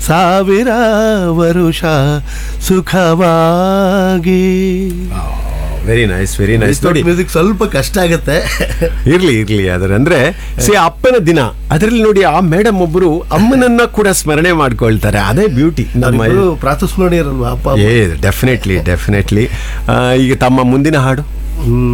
ಸಾವಿರ ವರುಷ ಸುಖವಾಗಿ ವೆರಿ ನೈಸ್ ವೆರಿ ನೈಸ್ ನೋಡಿ ಮ್ಯೂಸಿಕ್ ಸ್ವಲ್ಪ ಕಷ್ಟ ಆಗುತ್ತೆ ಇರ್ಲಿ ಇರ್ಲಿ ಅದರ ಅಂದ್ರೆ ಸಿ ಅಪ್ಪನ ದಿನ ಅದರಲ್ಲಿ ನೋಡಿ ಆ ಮೇಡಮ್ ಒಬ್ಬರು ಅಮ್ಮನನ್ನ ಕೂಡ ಸ್ಮರಣೆ ಮಾಡ್ಕೊಳ್ತಾರೆ ಅದೇ ಬ್ಯೂಟಿ ನಮ್ಮ ನಾವಿಬ್ರು ಪ್ರಾತಸ್ಮರಣೀಯರಲ್ವಾ ಅಪ್ಪ ಅಮ್ಮ? ಏ ಡೆಫಿನೆಟ್ಲಿ ಡೆಫಿನೆಟ್ಲಿ ಈಗ ತಮ್ಮ ಮುಂದಿನ ಹಾಡು ಹ್ಮ್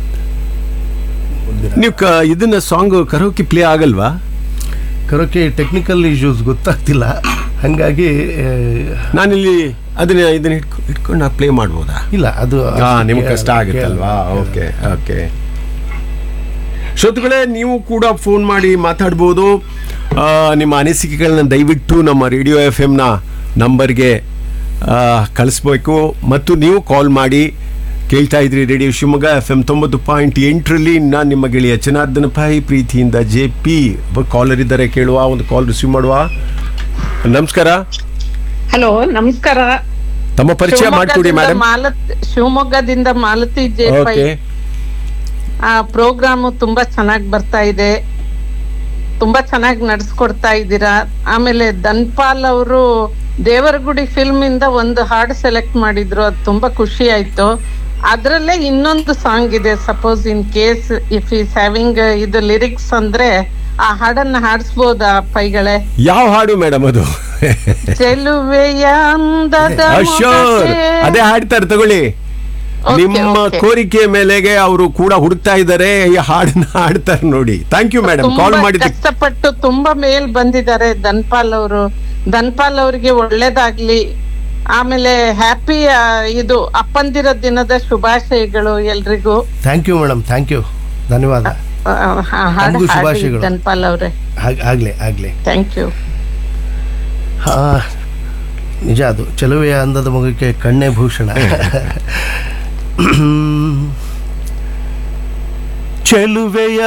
ನೀವು ಕ ಇದನ್ನ ಸಾಂಗ್ ಕರೋಕಿ ಪ್ಲೇ ಆಗಲ್ವಾ ಕರೋಕೆ ಟೆಕ್ನಿಕಲ್ ಇಶ್ಯೂಸ್ ಗೊತ್ತಾಗ್ತಿಲ್ಲ ಹಂಗಾಗಿ ಆ, ನಾನಿಲ್ಲಿ ಅದನ್ನ ಇದನ್ನ ಇಟ್ಕೊ ಇಟ್ಕೊಂಡು ನಾ ಪ್ಲೇ ಮಾಡ್ಬೋದಾ ಇಲ್ಲ ಅದು ಹಾ ನಿಮ್ಗೆ ಕಷ್ಟ ಆಗುತ್ತಲ್ವಾ ಓಕೆ ಓಕೆ ಶ್ರೋತೃಗಳೇ ನೀವು ಕೂಡ ಫೋನ್ ಮಾಡಿ ಮಾತಾಡ್ಬೋದು ಆ, ನಿಮ್ಮ ಅನಿಸಿಕೆಗಳನ್ನ ದಯವಿಟ್ಟು ನಮ್ಮ ರೇಡಿಯೋ ಎಫ್ ಎಮ್ನ ನಂಬರ್ಗೆ ಕಳಿಸ್ಬೇಕು ಮತ್ತು ನೀವು ಕಾಲ್ ಮಾಡಿ ಕೇಳ್ತಾ ಇದ್ರಿ ರೇಡಿಯೋ ಶಿವಮೊಗ್ಗ ಎಫ್ ಎಂ ತೊಂಬತ್ತು ಪಾಯಿಂಟ್ ಎಂಟರಲ್ಲಿ ನಾನು ನಿಮ್ಮ ಗೆಳೆಯ ಜನಾರ್ದನ ಪೈ ಪ್ರೀತಿಯಿಂದ ಜೆ ಪಿ ಕಾಲರ್ ಇದ್ದಾರೆ ಕೇಳುವ ಒಂದು ಕಾಲ್ ರಿಸೀವ್ ಮಾಡುವ ನಮಸ್ಕಾರ ಹಲೋ ನಮಸ್ಕಾರ ತಮ್ಮ ಪರಿಚಯ ಮಾಡಿಕೊಡಿ ಶಿವಮೊಗ್ಗದಿಂದ ಮೇಡಮ್ ಮಾಲತಿ ಶಿವಮೊಗ್ಗದಿಂದ ಮಾಲತಿ ಜೆ ಪೈ ಓಕೆ ಆ ಪ್ರೋಗ್ರಾಮ್ ತುಂಬಾ ಚೆನ್ನಾಗಿ ಬರ್ತಾ ಇದೆ ತುಂಬಾ ಚೆನ್ನಾಗಿ ನಡ್ಸ್ಕೊಡ್ತಾ ಇದ್ದೀರಾ ಆಮೇಲೆ ಧನ್ಪಾಲ್ ಅವರು ದೇವರಗುಡಿ ಫಿಲ್ಮ್ ಇಂದ ಒಂದು ಹಾಡು ಸೆಲೆಕ್ಟ್ ಮಾಡಿದ್ರು ಅದು ತುಂಬಾ ಖುಷಿ ಆಯ್ತು ಅದ್ರಲ್ಲೇ ಇನ್ನೊಂದು ಸಾಂಗ್ ಇದೆ suppose in case if is having ಇದು ಲಿರಿಕ್ಸ್ ಅಂದ್ರೆ ಆ ಹಾಡನ್ನ ಹಾಡಿಸ್ಬೋದಾ ಪೈಗಳೇ ಯಾವ ಹಾಡು ಮೇಡಮ್ ಅದು ಚೆಲುವೆಯ ಅಂದದ ಅಶೋರ್ ಮೊಗಕ್ಕೆ ಅದೇ ಹಾಡ್ತಾರೆ ತಗೊಳ್ಳಿ Okay, ನಿಮ್ಮ okay. ಕೋರಿಕೆ ಮೇಲೆಗೆ ಅವರು ಕೂಡ ಹುಡುಕ್ತಾ ಇದ್ದಾರೆ ಈ ಹಾಡನ್ನ ಹಾಡ್ತಾರೆ ನೋಡಿ ಥ್ಯಾಂಕ್ ಯು ಮೇಡಮ್ ಕಾಲ್ ತುಂಬಾ ಮಾಡಿದ್ದಕ್ಕೆ ಕಷ್ಟಪಟ್ಟು ತುಂಬಾ ಮೇಲ್ ಬಂದಿದ್ದಾರೆ ಧನ್ಪಾಲ್ ಅವರು ಧನ್ಪಾಲ್ ಅವರಿಗೆ ಒಳ್ಳೇದಾಗ್ಲಿ ಆಮೇಲೆ ಹ್ಯಾಪಿ ಇದು ಅಪ್ಪಂದಿರ ದಿನದ ಶುಭಾಶಯಗಳು ಎಲ್ರಿಗೂ thank you madam thank you ಧನ್ಯವಾದ ಆ, ಆ, ಹಾಡು ನಮ್ಗೂ ಹಾಡಿ ಶುಭಾಶಯಗಳು. ಧನ್ಪಾಲ್ ಅವ್ರೆ ಹಾಗ್- ಆಗ್ಲಿ ಆಗ್ಲಿ ಥ್ಯಾಂಕ್ ಯು ಹಾ ನಿಜ ಅದು ಚೆಲುವೆಯ ಅಂದದ ಮಗಕ್ಕೆ ಕಣ್ಣೇ ಭೂಷಣ ಚೆಲುವೆಯ